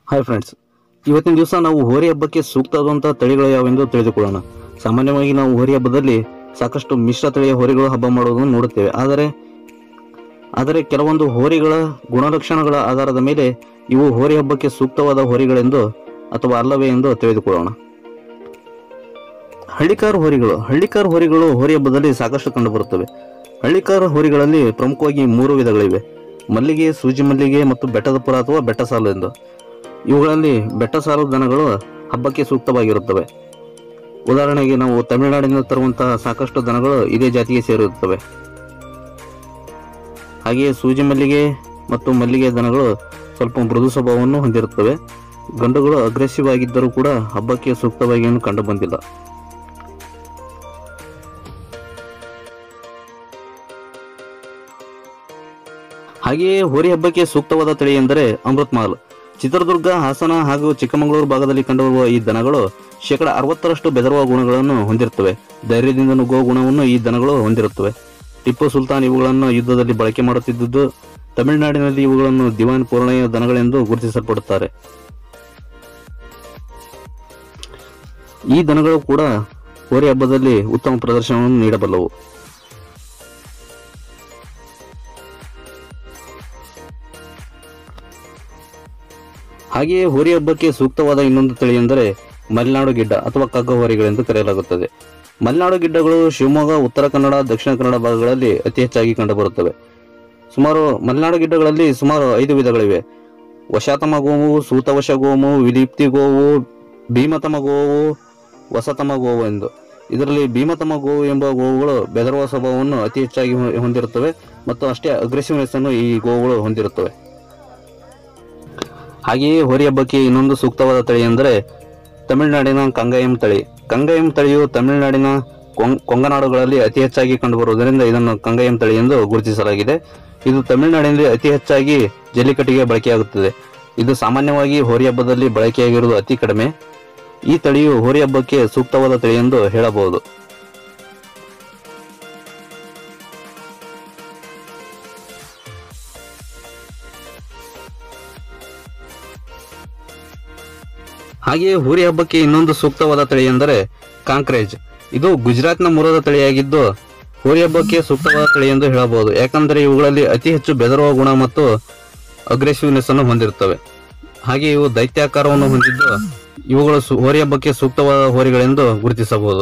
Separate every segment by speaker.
Speaker 1: hi friends ಇವತ್ತಿನ ದಿವಸ ನಾವು ಹೋರಿ ಹಬ್ಬಕ್ಕೆ ಸೂಕ್ತವಾದಂತಹ ತಳಿಗಳು ಯಾವೆಂದು ತಿಳಿದುಕೊಳ್ಳೋಣ ಸಾಮಾನ್ಯವಾಗಿ ನಾವು ಹೋರಿ ಹಬ್ಬದಲ್ಲಿ ಸಾಕಷ್ಟು ಮಿಶ್ರ ತಳಿಯ ಹೋರಿಗಳು ಹಬ್ಬ ಮಾಡುವುದನ್ನು ನೋಡುತ್ತೇವೆ ಆದರೆ ಆದರೆ ಕೆಲವೊಂದು ಹೋರಿಗಳ ಗುಣಲಕ್ಷಣಗಳ ಆಧಾರದ ಮೇಲೆ ಇವು ಹೋರಿ ಹಬ್ಬಕ್ಕೆ ಸೂಕ್ತವಾದ ಹೋರಿಗಳೆಂದು ಅಥವಾ ಅಲ್ಲವೇ ಎಂದು ತಿಳಿದುಕೊಳ್ಳೋಣ ಹಳ್ಳಿಕಾರ್ ಹೋರಿಗಳು ಹಳ್ಳಿಕಾರ್ ಹೋರಿಗಳು ಹೋರಿ ಹಬ್ಬದಲ್ಲಿ ಸಾಕಷ್ಟು ಕಂಡುಬರುತ್ತವೆ ಹಳ್ಳಿಕಾರ್ ಹೋರಿಗಳಲ್ಲಿ ಪ್ರಮುಖವಾಗಿ ಮೂರು ವಿಧಗಳಿವೆ ಮಲ್ಲಿಗೆ ಸೂಜಿ ಮಲ್ಲಿಗೆ ಮತ್ತು ಬೆಟ್ಟದ ಪುರ ಅಥವಾ ಬೆಟ್ಟ ಸಾಲು ಎಂದು ಇವುಗಳಲ್ಲಿ ಬೆಟ್ಟ ಸಾಲು ದನಗಳು ಹಬ್ಬಕ್ಕೆ ಸೂಕ್ತವಾಗಿರುತ್ತವೆ ಉದಾಹರಣೆಗೆ ನಾವು ತಮಿಳುನಾಡಿನಿಂದ ತರುವಂತಹ ಸಾಕಷ್ಟು ದನಗಳು ಇದೇ ಜಾತಿಗೆ ಸೇರಿರುತ್ತವೆ ಹಾಗೆಯೇ ಸೂಜಿ ಮಲ್ಲಿಗೆ ಮತ್ತು ಮಲ್ಲಿಗೆ ದನಗಳು ಸ್ವಲ್ಪ ಮೃದು ಸ್ವಭಾವವನ್ನು ಹೊಂದಿರುತ್ತವೆ ಗಂಡುಗಳು ಅಗ್ರೆಸಿವ್ ಆಗಿದ್ದರೂ ಕೂಡ ಹಬ್ಬಕ್ಕೆ ಸೂಕ್ತವಾಗಿ ಏನು ಕಂಡು ಬಂದಿಲ್ಲ ಹಾಗೆಯೇ ಹೋರಿ ಹಬ್ಬಕ್ಕೆ ಸೂಕ್ತವಾದ ತಳಿ ಎಂದರೆ ಅಮೃತ್ ಮಹಲ್ ಚಿತ್ರದುರ್ಗ ಹಾಸನ ಹಾಗೂ ಚಿಕ್ಕಮಗಳೂರು ಭಾಗದಲ್ಲಿ ಕಂಡುಬರುವ ಈ ದನಗಳು ಶೇಕಡ ಅರವತ್ತರಷ್ಟು ಬೆದರುವ ಗುಣಗಳನ್ನು ಹೊಂದಿರುತ್ತವೆ ಧೈರ್ಯದಿಂದ ನುಗ್ಗುವ ಗುಣವನ್ನು ಈ ದನಗಳು ಹೊಂದಿರುತ್ತವೆ ಟಿಪ್ಪು ಸುಲ್ತಾನ್ ಇವುಗಳನ್ನು ಯುದ್ಧದಲ್ಲಿ ಬಳಕೆ ಮಾಡುತ್ತಿದ್ದುದು ತಮಿಳುನಾಡಿನಲ್ಲಿ ಇವುಗಳನ್ನು ದಿವಾನ್ ಪೂರ್ಣೆಯ ದನಗಳೆಂದು ಗುರುತಿಸಲ್ಪಡುತ್ತಾರೆ ಈ ದನಗಳು ಕೂಡ ಹೋರಿ ಹಬ್ಬದಲ್ಲಿ ಉತ್ತಮ ಪ್ರದರ್ಶನವನ್ನು ನೀಡಬಲ್ಲವು ಹಾಗೆಯೇ ಹೋರಿ ಹಬ್ಬಕ್ಕೆ ಸೂಕ್ತವಾದ ಇನ್ನೊಂದು ತಳಿ ಎಂದರೆ ಮಲೆನಾಡು ಗಿಡ್ಡ ಅಥವಾ ಕಗ್ಗ ಹೋರಿಗಳೆಂದು ಕರೆಯಲಾಗುತ್ತದೆ ಮಲೆನಾಡು ಗಿಡ್ಡಗಳು ಶಿವಮೊಗ್ಗ ಉತ್ತರ ಕನ್ನಡ ದಕ್ಷಿಣ ಕನ್ನಡ ಭಾಗಗಳಲ್ಲಿ ಅತಿ ಹೆಚ್ಚಾಗಿ ಕಂಡುಬರುತ್ತವೆ ಸುಮಾರು ಮಲೆನಾಡು ಗಿಡ್ಡಗಳಲ್ಲಿ ಸುಮಾರು ಐದು ವಿಧಗಳಿವೆ ವಶಾತಮ ಗೋವು ಸೂತವಶ ಗೋವು ವಿಲಿಪ್ತಿ ಗೋವು ಭೀಮತಮ ಗೋವು ವಸತಮ ಗೋವು ಎಂದು ಇದರಲ್ಲಿ ಭೀಮತಮ ಗೋವು ಎಂಬ ಗೋವುಗಳು ಬೆದರುವ ಸ್ವಭಾವವನ್ನು ಅತಿ ಹೆಚ್ಚಾಗಿ ಹೊ- ಹೊಂದಿರುತ್ತವೆ ಮತ್ತು ಅಷ್ಟೇ ಅಗ್ರೆಸಿವ್ನೆಸ್ ಅನ್ನು ಈ ಗೋವುಗಳು ಹೊಂದಿರುತ್ತವೆ ಹಾಗೆಯೇ ಹೋರಿ ಹಬ್ಬಕ್ಕೆ ಇನ್ನೊಂದು ಸೂಕ್ತವಾದ ತಳಿ ಎಂದರೆ ತಮಿಳುನಾಡಿನ ಕಂಗಾಯಂ ತಳಿ ಕಂಗಾಯಂ ತಳಿಯು ತಮಿಳುನಾಡಿನ ಕೊಂ- ಕೊಂಗನಾಡುಗಳಲ್ಲಿ ಅತಿ ಹೆಚ್ಚಾಗಿ ಕಂಡುಬರುವುದರಿಂದ ಇದನ್ನು ಕಂಗಾಯಂ ತಳಿ ಎಂದು ಗುರುತಿಸಲಾಗಿದೆ ಇದು ತಮಿಳುನಾಡಿನಲ್ಲಿ ಅತಿ ಹೆಚ್ಚಾಗಿ ಜಲ್ಲಿಕಟ್ಟಿಗೆ ಬಳಕೆಯಾಗುತ್ತದೆ ಇದು ಸಾಮಾನ್ಯವಾಗಿ ಹೋರಿ ಹಬ್ಬದಲ್ಲಿ ಬಳಕೆಯಾಗಿರುವುದು ಅತಿ ಕಡಿಮೆ ಈ ತಳಿಯು ಹೋರಿ ಹಬ್ಬಕ್ಕೆ ಸೂಕ್ತವಾದ ತಳಿ ಎಂದು ಹೇಳಬಹುದು ಹಾಗೆಯೇ ಹೋರಿ ಹಬ್ಬಕ್ಕೆ ಇನ್ನೊಂದು ಸೂಕ್ತವಾದ ತಳಿ ಎಂದರೆ ಕಾಂಕ್ರೇಜ್ ಇದು ಗುಜರಾತ್ನ ಮೂಲದ ತಳಿಯಾಗಿದ್ದು ಹೋರಿ ಹಬ್ಬಕ್ಕೆ ಸೂಕ್ತವಾದ ತಳಿ ಎಂದು ಹೇಳಬಹುದು ಯಾಕಂದರೆ ಇವುಗಳಲ್ಲಿ ಅತಿ ಹೆಚ್ಚು ಬೆದರುವ ಗುಣ ಮತ್ತು ಅಗ್ರೆಸಿವ್ನೆಸ್ ಅನ್ನು ಹೊಂದಿರುತ್ತವೆ ಹಾಗೆ ಇವು ದೈತ್ಯಾಕಾರವನ್ನು ಹೊಂದಿದ್ದು ಇವುಗಳು ಸು- ಹೋರಿ ಹಬ್ಬಕ್ಕೆ ಸೂಕ್ತವಾದ ಹೋರಿಗಳೆಂದು ಗುರುತಿಸಬಹುದು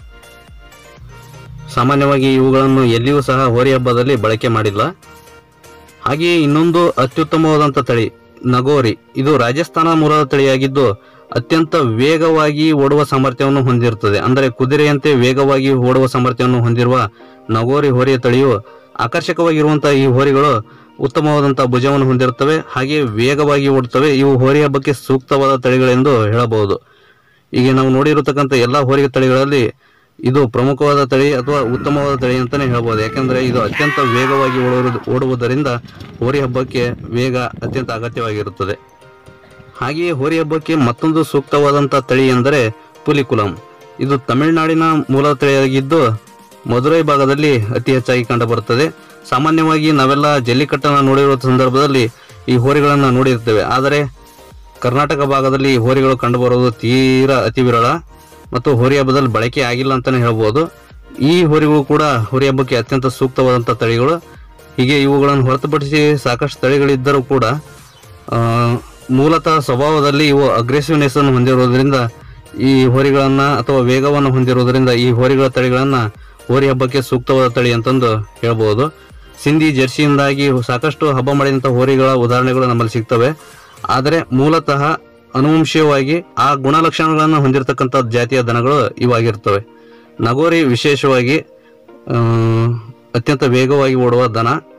Speaker 1: ಸಾಮಾನ್ಯವಾಗಿ ಇವುಗಳನ್ನು ಎಲ್ಲಿಯೂ ಸಹ ಹೋರಿ ಹಬ್ಬದಲ್ಲಿ ಬಳಕೆ ಮಾಡಿಲ್ಲ ಹಾಗೆಯೇ ಇನ್ನೊಂದು ಅತ್ಯುತ್ತಮವಾದಂಥ ತಳಿ ನಗೋರಿ ಇದು ರಾಜಸ್ಥಾನ ಮೂಲದ ತಳಿಯಾಗಿದ್ದು ಅತ್ಯಂತ ವೇಗವಾಗಿ ಓಡುವ ಸಾಮರ್ಥ್ಯವನ್ನು ಹೊಂದಿರುತ್ತದೆ ಅಂದರೆ ಕುದುರೆಯಂತೆ ವೇಗವಾಗಿ ಓಡುವ ಸಾಮರ್ಥ್ಯವನ್ನು ಹೊಂದಿರುವ ನಗೋರಿ ಹೋರಿಯ ತಳಿಯು ಆಕರ್ಷಕವಾಗಿರುವಂತಹ ಈ ಹೋರಿಗಳು ಉತ್ತಮವಾದಂತಹ ಭುಜವನ್ನು ಹೊಂದಿರುತ್ತವೆ ಹಾಗೆ ವೇಗವಾಗಿ ಓಡುತ್ತವೆ ಇವು ಹೋರಿ ಹಬ್ಬಕ್ಕೆ ಸೂಕ್ತವಾದ ತಳಿಗಳೆಂದು ಹೇಳಬಹುದು ಈಗ ನಾವು ನೋಡಿರತಕ್ಕಂಥ ಎಲ್ಲಾ ಹೋರಿ ತಳಿಗಳಲ್ಲಿ ಇದು ಪ್ರಮುಖವಾದ ತಳಿ ಅಥವಾ ಉತ್ತಮವಾದ ತಳಿ ಅಂತಾನೆ ಹೇಳ್ಬೋದು ಯಾಕಂದ್ರೆ ಇದು ಅತ್ಯಂತ ವೇಗವಾಗಿ ಓಡುವುದು ಓಡುವುದರಿಂದ ಹೋರಿ ಹಬ್ಬಕ್ಕೆ ವೇಗ ಅತ್ಯಂತ ಅಗತ್ಯವಾಗಿರುತ್ತದೆ ಹಾಗೆಯೇ ಹೋರಿ ಹಬ್ಬಕ್ಕೆ ಮತ್ತೊಂದು ಸೂಕ್ತವಾದಂಥ ತಳಿ ಎಂದರೆ ಪುಲಿಕುಲಂ ಇದು ತಮಿಳುನಾಡಿನ ಮೂಲ ತಳಿಯಾಗಿದ್ದು ಮಧುರೈ ಭಾಗದಲ್ಲಿ ಅತಿ ಹೆಚ್ಚಾಗಿ ಕಂಡುಬರುತ್ತದೆ ಸಾಮಾನ್ಯವಾಗಿ ನಾವೆಲ್ಲ ಜಲ್ಲಿಕಟ್ಟನ್ನು ನೋಡಿರುವ ಸಂದರ್ಭದಲ್ಲಿ ಈ ಹೋರಿಗಳನ್ನು ನೋಡಿರ್ತೇವೆ ಆದರೆ ಕರ್ನಾಟಕ ಭಾಗದಲ್ಲಿ ಈ ಹೋರಿಗಳು ಕಂಡುಬರುವುದು ತೀರಾ ಅತಿ ವಿರಳ ಮತ್ತು ಹೋರಿ ಹಬ್ಬದಲ್ಲಿ ಬಳಕೆ ಆಗಿಲ್ಲ ಅಂತಾನೆ ಹೇಳ್ಬೋದು ಈ ಹೋರಿಗಳು ಕೂಡ ಹೋರಿ ಹಬ್ಬಕ್ಕೆ ಅತ್ಯಂತ ಸೂಕ್ತವಾದಂಥ ತಳಿಗಳು ಹೀಗೆ ಇವುಗಳನ್ನು ಹೊರತುಪಡಿಸಿ ಸಾಕಷ್ಟು ತಳಿಗಳಿದ್ದರೂ ಕೂಡ ಆ, ಮೂಲತಃ ಸ್ವಭಾವದಲ್ಲಿ ಇವು ಅಗ್ರೆಸಿವ್ನೆಸ್ ಅನ್ನು ಹೊಂದಿರುವುದರಿಂದ ಈ ಹೋರಿಗಳನ್ನ ಅಥವಾ ವೇಗವನ್ನು ಹೊಂದಿರುವುದರಿಂದ ಈ ಹೋರಿಗಳ ತಳಿಗಳನ್ನ ಹೋರಿ ಹಬ್ಬಕ್ಕೆ ಸೂಕ್ತವಾದ ತಳಿ ಅಂತಂದು ಹೇಳ್ಬೋದು ಸಿಂಧಿ ಜರ್ಸಿಯಿಂದಾಗಿ ಸಾಕಷ್ಟು ಹಬ್ಬ ಮಾಡಿದಂಥ ಹೋರಿಗಳ ಉದಾಹರಣೆಗಳು ನಮ್ಮಲ್ಲಿ ಸಿಗ್ತವೆ ಆದರೆ ಮೂಲತಃ ಅನುವಂಶೀಯವಾಗಿ ಆ ಗುಣಲಕ್ಷಣಗಳನ್ನು ಹೊಂದಿರತಕ್ಕಂಥ ಜಾತಿಯ ದನಗಳು ಇವಾಗಿರ್ತವೆ ನಗೋರಿ ವಿಶೇಷವಾಗಿ ಆ, ಅತ್ಯಂತ ವೇಗವಾಗಿ ಓಡುವ ದನ